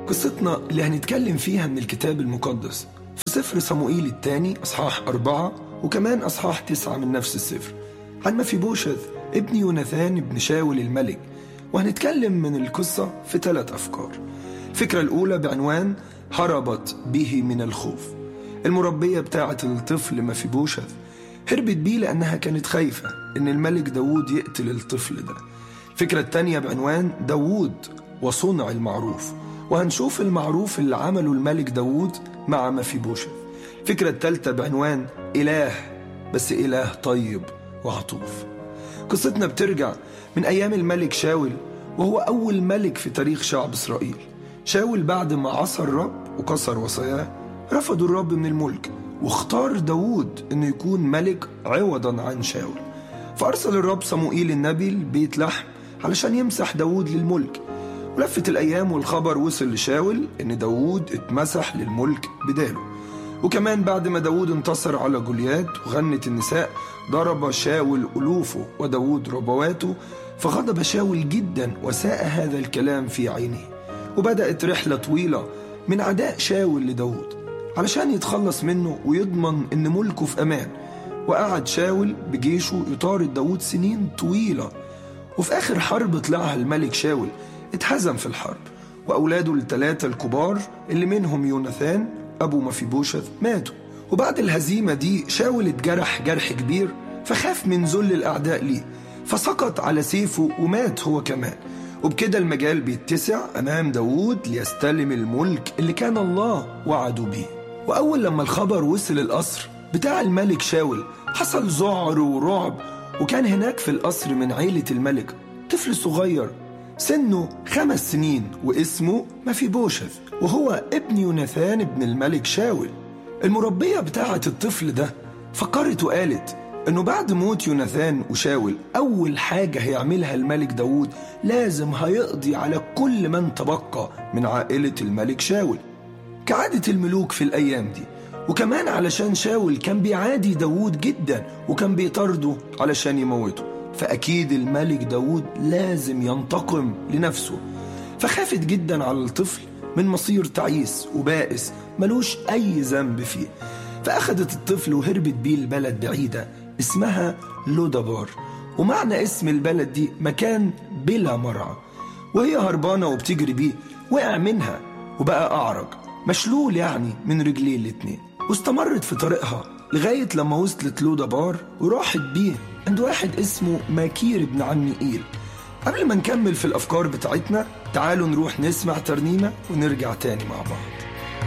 قصتنا اللي هنتكلم فيها من الكتاب المقدس في سفر صموئيل الثاني أصحاح أربعة وكمان أصحاح تسعة من نفس السفر عن مفيبوشث ابن يوناثان ابن شاول الملك وهنتكلم من القصة في ثلاث أفكار الفكرة الأولى بعنوان هربت به من الخوف المربية بتاعة الطفل مفيبوشث هربت بيه لأنها كانت خايفة إن الملك داوود يقتل الطفل ده الفكرة التانية بعنوان داوود وصنع المعروف وهنشوف المعروف اللي عمله الملك داوود مع مفيبوشث الفكرة التالتة بعنوان إله بس إله طيب وعطوف قصتنا بترجع من أيام الملك شاول وهو أول ملك في تاريخ شعب إسرائيل شاول بعد ما عصى الرب وكسر وصاياه رفضوا الرب من الملك واختار داوود انه يكون ملك عوضا عن شاول فارسل الرب صموئيل النبي لبيت لحم علشان يمسح داوود للملك ولفت الايام والخبر وصل لشاول ان داوود اتمسح للملك بداله وكمان بعد ما داوود انتصر على جوليات وغنت النساء ضرب شاول ألوفه وداوود ربواته فغضب شاول جدا وساء هذا الكلام في عينه وبدأت رحلة طويلة من عداء شاول لداوود علشان يتخلص منه ويضمن ان ملكه في امان وقعد شاول بجيشه يطارد داوود سنين طويلة وفي آخر حرب طلعها الملك شاول اتهزم في الحرب وأولاده الثلاثة الكبار اللي منهم يوناثان أبو مفيبوشث ماتوا وبعد الهزيمة دي شاول اتجرح جرح كبير فخاف من ذل الأعداء ليه فسقط على سيفه ومات هو كمان وبكده المجال بيتسع أمام داوود ليستلم الملك اللي كان الله وعده بيه وأول لما الخبر وصل القصر بتاع الملك شاول حصل ذعر ورعب وكان هناك في القصر من عيلة الملك طفل صغير سنه خمس سنين واسمه مفيبوشث وهو ابن يوناثان ابن الملك شاول المربية بتاعة الطفل ده فكرت وقالت انه بعد موت يوناثان وشاول اول حاجة هيعملها الملك داوود لازم هيقضي على كل من تبقى من عائلة الملك شاول كعادة الملوك في الايام دي وكمان علشان شاول كان بيعادي داوود جدا وكان بيطارده علشان يموته فأكيد الملك داوود لازم ينتقم لنفسه فخافت جدا على الطفل من مصير تعيس وبائس ملوش أي ذنب فيه فأخدت الطفل وهربت بيه لبلد بعيدة اسمها لودابار ومعنى اسم البلد دي مكان بلا مرعى وهي هربانة وبتجري بيه وقع منها وبقى أعرج مشلول يعني من رجليه الاتنين واستمرت في طريقها لغاية لما وصلت لودابار وراحت بيه عند واحد اسمه ماكير ابن عم إيل قبل ما نكمل في الأفكار بتاعتنا تعالوا نروح نسمع ترنيمة ونرجع تاني مع بعض